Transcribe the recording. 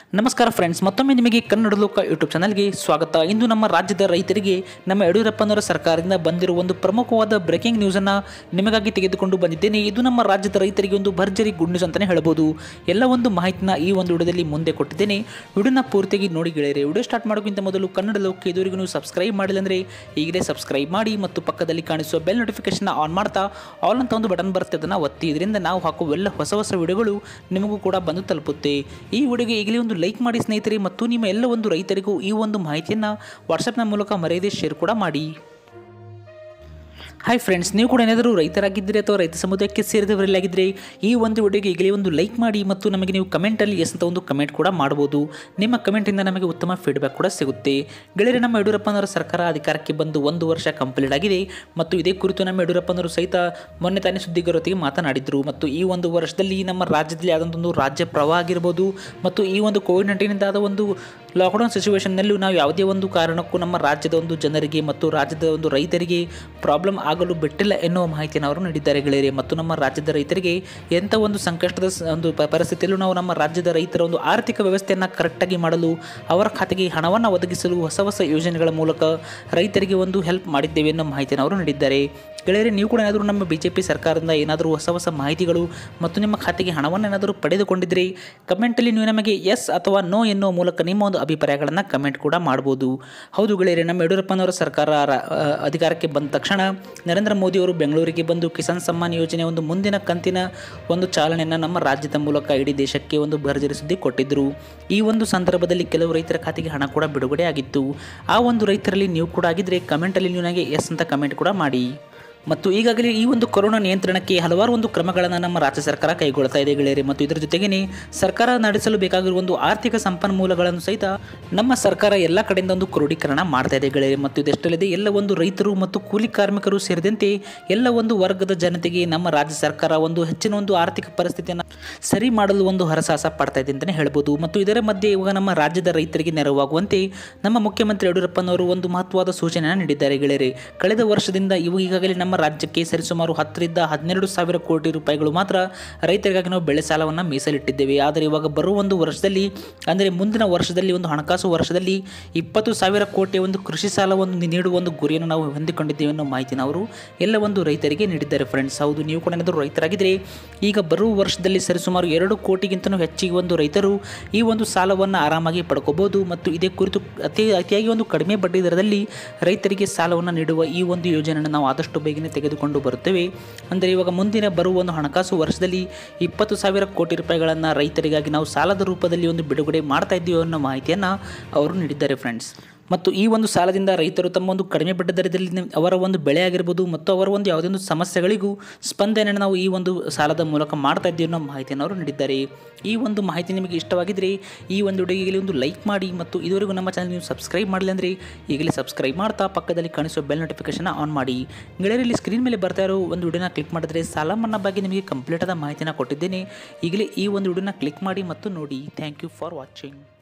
ನಮಸ್ಕಾರ ಫ್ರೆಂಡ್ಸ್ ಮತ್ತೊಮ್ಮೆ ನಿಮಗೆ ಕನ್ನಡ ಲೋಕ ಯೂಟ್ಯೂಬ್ ಚಾನಲ್ಗೆ ಸ್ವಾಗತ ಇಂದು ನಮ್ಮ ರಾಜ್ಯದ ರೈತರಿಗೆ ನಮ್ಮ ಯಡಿಯೂರಪ್ಪನವರ ಸರ್ಕಾರದಿಂದ ಬಂದಿರುವ ಒಂದು ಪ್ರಮುಖವಾದ ಬ್ರೇಕಿಂಗ್ ನ್ಯೂಸನ್ನು ನಿಮಗಾಗಿ ತೆಗೆದುಕೊಂಡು ಬಂದಿದ್ದೇನೆ ಇದು ನಮ್ಮ ರಾಜ್ಯದ ರೈತರಿಗೆ ಒಂದು ಭರ್ಜರಿ ಗುಡ್ ನ್ಯೂಸ್ ಅಂತಲೇ ಹೇಳ್ಬೋದು ಎಲ್ಲ ಒಂದು ಮಾಹಿತಿನ ಈ ಒಂದು ವಿಡಿಯೋದಲ್ಲಿ ಮುಂದೆ ಕೊಟ್ಟಿದ್ದೇನೆ ವಿಡಿಯೋನ ಪೂರ್ತಿಯಾಗಿ ನೋಡಿ ಗೆಳೆಯರೆ ವಿಡಿಯೋ ಸ್ಟಾರ್ಟ್ ಮಾಡೋಕ್ಕಿಂತ ಮೊದಲು ಕನ್ನಡ ಲೋಕ ಇದುವರೆಗೂ ನೀವು ಸಬ್ಸ್ಕ್ರೈಬ್ ಮಾಡಿಲ್ಲ ಅಂದರೆ ಈಗಲೇ ಸಬ್ಸ್ಕ್ರೈಬ್ ಮಾಡಿ ಮತ್ತು ಪಕ್ಕದಲ್ಲಿ ಕಾಣಿಸುವ ಬೆಲ್ ನೋಟಿಫಿಕೇಶನ್ ಆನ್ ಮಾಡ್ತಾ ಆಲ್ ಅಂತ ಒಂದು ಬಟನ್ ಬರುತ್ತೆ ಅದನ್ನು ಒತ್ತಿ ಇದರಿಂದ ನಾವು ಹಾಕುವ ಎಲ್ಲ ಹೊಸ ಹೊಸ ವಿಡಿಯೋಗಳು ನಿಮಗೂ ಕೂಡ ಬಂದು ತಲುಪುತ್ತೆ ಈ ವಿಡಿಯೋಗೆ ಈಗಲೇ ಒಂದು ಲೈಕ್ ಮಾಡಿ ಸ್ನೇಹಿತರೆ ಮತ್ತು ನಿಮ್ಮ ಎಲ್ಲ ಒಂದು ರೈತರಿಗೂ ಈ ಒಂದು ಮಾಹಿತಿಯನ್ನು ವಾಟ್ಸಪ್ನ ಮೂಲಕ ಮರೆಯದೆ ಶೇರ್ ಕೂಡ ಮಾಡಿ ಹಾಯ್ ಫ್ರೆಂಡ್ಸ್ ನೀವು ಕೂಡ ಏನಾದರೂ ರೈತರಾಗಿದ್ದರೆ ಅಥವಾ ರೈತ ಸಮುದಾಯಕ್ಕೆ ಸೇರಿದವರಲ್ಲಾಗಿದ್ದರೆ ಈ ಒಂದು ವಿಡಿಯೋಗೆ ಈಗಲೇ ಒಂದು ಲೈಕ್ ಮಾಡಿ ಮತ್ತು ನಮಗೆ ನೀವು ಕಮೆಂಟಲ್ಲಿ ಎಸ್ ಅಂತ ಒಂದು ಕಮೆಂಟ್ ಕೂಡ ಮಾಡ್ಬೋದು ನಿಮ್ಮ ಕಮೆಂಟಿಂದ ನಮಗೆ ಉತ್ತಮ ಫೀಡ್ಬ್ಯಾಕ್ ಕೂಡ ಸಿಗುತ್ತೆ ಗೆಳೆಯರೆ ನಮ್ಮ ಯಡಿಯೂರಪ್ಪನವರ ಸರ್ಕಾರ ಅಧಿಕಾರಕ್ಕೆ ಬಂದು ಒಂದು ವರ್ಷ ಕಂಪ್ಲೀಟ್ ಆಗಿದೆ ಮತ್ತು ಇದೇ ಕುರಿತು ನಮ್ಮ ಯಡಿಯೂರಪ್ಪನವರು ಸಹಿತ ಮೊನ್ನೆ ತಾನೇ ಸುದ್ದಿಗಾರರೊತ್ತಿಗೆ ಮಾತನಾಡಿದರು ಮತ್ತು ಈ ಒಂದು ವರ್ಷದಲ್ಲಿ ನಮ್ಮ ರಾಜ್ಯದಲ್ಲಿ ಆದಂಥ ಒಂದು ರಾಜ್ಯ ಪ್ರವಾಹ ಆಗಿರ್ಬೋದು ಮತ್ತು ಈ ಒಂದು ಕೋವಿಡ್ ನೈನ್ಟೀನಿಂದ ಆದ ಒಂದು ಲಾಕ್ಡೌನ್ ಸಿಚುವೇಷನ್ನಲ್ಲೂ ನಾವು ಯಾವುದೇ ಒಂದು ಕಾರಣಕ್ಕೂ ನಮ್ಮ ರಾಜ್ಯದ ಒಂದು ಜನರಿಗೆ ಮತ್ತು ರಾಜ್ಯದ ಒಂದು ರೈತರಿಗೆ ಪ್ರಾಬ್ಲಮ್ ಆಗಲು ಬಿಟ್ಟಿಲ್ಲ ಎನ್ನುವ ಮಾಹಿತಿಯನ್ನು ಅವರು ನೀಡಿದ್ದಾರೆ ಗೆಳೆಯರೆ ಮತ್ತು ನಮ್ಮ ರಾಜ್ಯದ ರೈತರಿಗೆ ಎಂಥ ಒಂದು ಸಂಕಷ್ಟದ ಸ- ಒಂದು ಪ- ಪರಿಸ್ಥಿತಿಯಲ್ಲೂ ನಾವು ನಮ್ಮ ರಾಜ್ಯದ ರೈತರ ಒಂದು ಆರ್ಥಿಕ ವ್ಯವಸ್ಥೆಯನ್ನು ಕರೆಕ್ಟಾಗಿ ಮಾಡಲು ಅವರ ಖಾತೆಗೆ ಹಣವನ್ನು ಒದಗಿಸಲು ಹೊಸ ಹೊಸ ಯೋಜನೆಗಳ ಮೂಲಕ ರೈತರಿಗೆ ಒಂದು ಹೆಲ್ಪ್ ಮಾಡಿದ್ದೇವೆ ಅನ್ನೋ ಮಾಹಿತಿಯನ್ನು ಅವರು ನೀಡಿದ್ದಾರೆ ಗೆಳೆಯರೆ ನೀವು ಕೂಡ ಏನಾದರೂ ನಮ್ಮ ಬಿ ಜೆ ಪಿ ಸರ್ಕಾರದಿಂದ ಏನಾದರೂ ಹೊಸ ಹೊಸ ಮಾಹಿತಿಗಳು ಮತ್ತು ನಿಮ್ಮ ಖಾತೆಗೆ ಹಣವನ್ನು ಏನಾದರೂ ಪಡೆದುಕೊಂಡಿದ್ದರೆ ಕಮೆಂಟಲ್ಲಿ ನೀವು ನಮಗೆ ಎಸ್ ಅಥವಾ ನೋ ಎನ್ನುವ ಮೂಲಕ ನಿಮ್ಮ ಒಂದು ಅಭಿಪ್ರಾಯಗಳನ್ನು ಕಮೆಂಟ್ ಕೂಡ ಮಾಡ್ಬೋದು ಹೌದು ಗೆಳೆಯರೆ ನಮ್ಮ ಯಡಿಯೂರಪ್ಪನವರ ಸರ್ಕಾರ ರ- ಆ, ಅಧಿಕಾರಕ್ಕೆ ಬಂದ ತಕ್ಷಣ ನರೇಂದ್ರ ಮೋದಿಯವರು ಬೆಂಗಳೂರಿಗೆ ಬಂದು ಕಿಸಾನ್ ಸಮ್ಮಾನ್ ಯೋಜನೆ ಒಂದು ಮುಂದಿನ ಕಂತಿನ ಒಂದು ಚಾಲನೆಯನ್ನು ನಮ್ಮ ರಾಜ್ಯದ ಮೂಲಕ ಇಡೀ ದೇಶಕ್ಕೆ ಒಂದು ಭರ್ಜರಿ ಸುದ್ದಿ ಕೊಟ್ಟಿದ್ದರು ಈ ಒಂದು ಸಂದರ್ಭದಲ್ಲಿ ಕೆಲವು ರೈತರ ಖಾತೆಗೆ ಹಣ ಕೂಡ ಬಿಡುಗಡೆ ಆಗಿತ್ತು ಆ ಒಂದು ರೈತರಲ್ಲಿ ನೀವು ಕೂಡ ಆಗಿದ್ದರೆ ಕಮೆಂಟಲ್ಲಿ ನೀವು ನನಗೆ ಎಸ್ ಅಂತ ಕಮೆಂಟ್ ಕೂಡ ಮಾಡಿ ಮತ್ತು ಈಗಾಗಲೇ ಈ ಒಂದು ಕೊರೋನಾ ನಿಯಂತ್ರಣಕ್ಕೆ ಹಲವಾರು ಒಂದು ಕ್ರಮಗಳನ್ನು ನಮ್ಮ ರಾಜ್ಯ ಸರ್ಕಾರ ಕೈಗೊಳ್ತಾ ಇದೆ ಗೆಳೆಯರೆ ಮತ್ತು ಇದರ ಜೊತೆಗೇ ಸರ್ಕಾರ ನಡೆಸಲು ಬೇಕಾಗಿರುವ ಒಂದು ಆರ್ಥಿಕ ಸಂಪನ್ಮೂಲಗಳನ್ನು ಸಹಿತ ನಮ್ಮ ಸರ್ಕಾರ ಎಲ್ಲ ಕಡೆಯಿಂದ ಒಂದು ಕ್ರೋಢೀಕರಣ ಮಾಡ್ತಾ ಇದೆ ಗೆಳೆಯರೆ ಮತ್ತು ಇದಷ್ಟಲ್ಲದೆ ಎಲ್ಲ ಒಂದು ರೈತರು ಮತ್ತು ಕೂಲಿ ಕಾರ್ಮಿಕರು ಸೇರಿದಂತೆ ಎಲ್ಲ ಒಂದು ವರ್ಗದ ಜನತೆಗೆ ನಮ್ಮ ರಾಜ್ಯ ಸರ್ಕಾರ ಒಂದು ಹೆಚ್ಚಿನ ಒಂದು ಆರ್ಥಿಕ ಪರಿಸ್ಥಿತಿಯನ್ನು ಸರಿ ಮಾಡಲು ಒಂದು ಹರಸಾಹಸ ಪಡ್ತಾ ಇದೆ ಅಂತಲೇ ಹೇಳ್ಬೋದು ಮತ್ತು ಇದರ ಮಧ್ಯೆ ಇವಾಗ ನಮ್ಮ ರಾಜ್ಯದ ರೈತರಿಗೆ ನೆರವಾಗುವಂತೆ ನಮ್ಮ ಮುಖ್ಯಮಂತ್ರಿ ಯಡಿಯೂರಪ್ಪನವರು ಒಂದು ಮಹತ್ವದ ಸೂಚನೆಯನ್ನು ನೀಡಿದ್ದಾರೆ ಗೆಳೆಯರೆ ಕಳೆದ ವರ್ಷದಿಂದ ಇವು ಈಗಾಗಲೇ ನಮ್ಮ ರಾಜ್ಯಕ್ಕೆ ಸರಿಸುಮಾರು ಹತ್ತರಿಂದ ಹನ್ನೆರಡು ಸಾವಿರ ಕೋಟಿ ರೂಪಾಯಿಗಳು ಮಾತ್ರ ರೈತರಿಗಾಗಿ ನಾವು ಬೆಳೆ ಸಾಲವನ್ನು ಮೀಸಲಿಟ್ಟಿದ್ದೇವೆ ಆದರೆ ಇವಾಗ ಬರುವ ಒಂದು ವರ್ಷದಲ್ಲಿ ಅಂದರೆ ಮುಂದಿನ ವರ್ಷದಲ್ಲಿ ಒಂದು ಹಣಕಾಸು ವರ್ಷದಲ್ಲಿ ಇಪ್ಪತ್ತು ಸಾವಿರ ಕೋಟಿಯ ಒಂದು ಕೃಷಿ ಸಾಲವನ್ನು ನೀಡುವ ಒಂದು ಗುರಿಯನ್ನು ನಾವು ಹೊಂದಿಕೊಂಡಿದ್ದೇವೆ ಅನ್ನೋ ಮಾಹಿತಿನ ಅವರು ಎಲ್ಲ ಒಂದು ರೈತರಿಗೆ ನೀಡಿದ್ದಾರೆ ಫ್ರೆಂಡ್ಸ್ ಹೌದು ನೀವು ಕೂಡ ಏನಾದರೂ ರೈತರಾಗಿದ್ದರೆ ಈಗ ಬರುವ ವರ್ಷದಲ್ಲಿ ಸರಿಸುಮಾರು ಎರಡು ಕೋಟಿಗಿಂತಲೂ ಹೆಚ್ಚಿಗೆ ಒಂದು ರೈತರು ಈ ಒಂದು ಸಾಲವನ್ನು ಆರಾಮಾಗಿ ಪಡ್ಕೋಬಹುದು ಮತ್ತು ಇದೇ ಕುರಿತು ಅತಿ ಅತಿಯಾಗಿ ಒಂದು ಕಡಿಮೆ ಬಡ್ಡಿ ದರದಲ್ಲಿ ರೈತರಿಗೆ ಸಾಲವನ್ನು ನೀಡುವ ಈ ಒಂದು ಯೋಜನೆಯನ್ನು ನಾವು ಆದಷ್ಟು ಬೇಗನೆ ತೆಗೆದುಕೊಂಡು ಬರುತ್ತೇವೆ ಅಂದರೆ ಇವಾಗ ಮುಂದಿನ ಬರುವ ಒಂದು ಹಣಕಾಸು ವರ್ಷದಲ್ಲಿ ಇಪ್ಪತ್ತು ಸಾವಿರ ಕೋಟಿ ರೂಪಾಯಿಗಳನ್ನು ರೈತರಿಗಾಗಿ ನಾವು ಸಾಲದ ರೂಪದಲ್ಲಿ ಒಂದು ಬಿಡುಗಡೆ ಮಾಡ್ತಾ ಇದ್ದೀವಿ ಅನ್ನೋ ಮಾಹಿತಿಯನ್ನು ಅವರು ನೀಡಿದ್ದಾರೆ ಫ್ರೆಂಡ್ಸ್ ಮತ್ತು ಈ ಒಂದು ಸಾಲದಿಂದ ರೈತರು ತಮ್ಮ ಒಂದು ಕಡಿಮೆ ಬಡ್ಡಿ ದರದಲ್ಲಿ ನಿ- ಅವರ ಒಂದು ಬೆಳೆ ಆಗಿರ್ಬೋದು ಮತ್ತು ಅವರ ಒಂದು ಯಾವುದೇ ಒಂದು ಸಮಸ್ಯೆಗಳಿಗೂ ಸ್ಪಂದನೆಯನ್ನು ನಾವು ಈ ಒಂದು ಸಾಲದ ಮೂಲಕ ಮಾಡ್ತಾ ಇದ್ದೀವಿ ಅನ್ನೋ ಮಾಹಿತಿಯನ್ನು ಅವರು ನೀಡಿದ್ದಾರೆ ಈ ಒಂದು ಮಾಹಿತಿ ನಿಮಗೆ ಇಷ್ಟವಾಗಿದ್ದರೆ ಈ ಒಂದು ವಿಡಿಯೋಗೆ ಒಂದು ಲೈಕ್ ಮಾಡಿ ಮತ್ತು ಇದುವರೆಗೂ ನಮ್ಮ ಚಾನಲ್ ನೀವು ಸಬ್ಸ್ಕ್ರೈಬ್ ಮಾಡಿಲ್ಲ ಅಂದರೆ ಈಗಲೇ ಸಬ್ಸ್ಕ್ರೈಬ್ ಮಾಡ್ತಾ ಪಕ್ಕದಲ್ಲಿ ಕಾಣಿಸುವ ಬೆಲ್ ನೋಟಿಫಿಕೇಶನ್ ಆನ್ ಮಾಡಿ ಗೆಳೆಯರಲ್ಲಿ ಸ್ಕ್ರೀನ್ ಮೇಲೆ ಬರ್ತಾ ಇರೋ ಒಂದು ವಿಡಿಯೋನ ಕ್ಲಿಕ್ ಮಾಡಿದ್ರೆ ಸಾಲ ಮನ್ನಾ ಬಗ್ಗೆ ನಿಮಗೆ ಕಂಪ್ಲೀಟ್ ಆದ ಮಾಹಿತಿನ ಕೊಟ್ಟಿದ್ದೇನೆ ಈಗಲೇ ಈ ಒಂದು ವಿಡಿಯೋನ ಕ್ಲಿಕ್ ಮಾಡಿ ಮತ್ತು ನೋಡಿ ಥ್ಯಾಂಕ್ ಯು ಫಾರ್ ವಾಚಿಂಗ್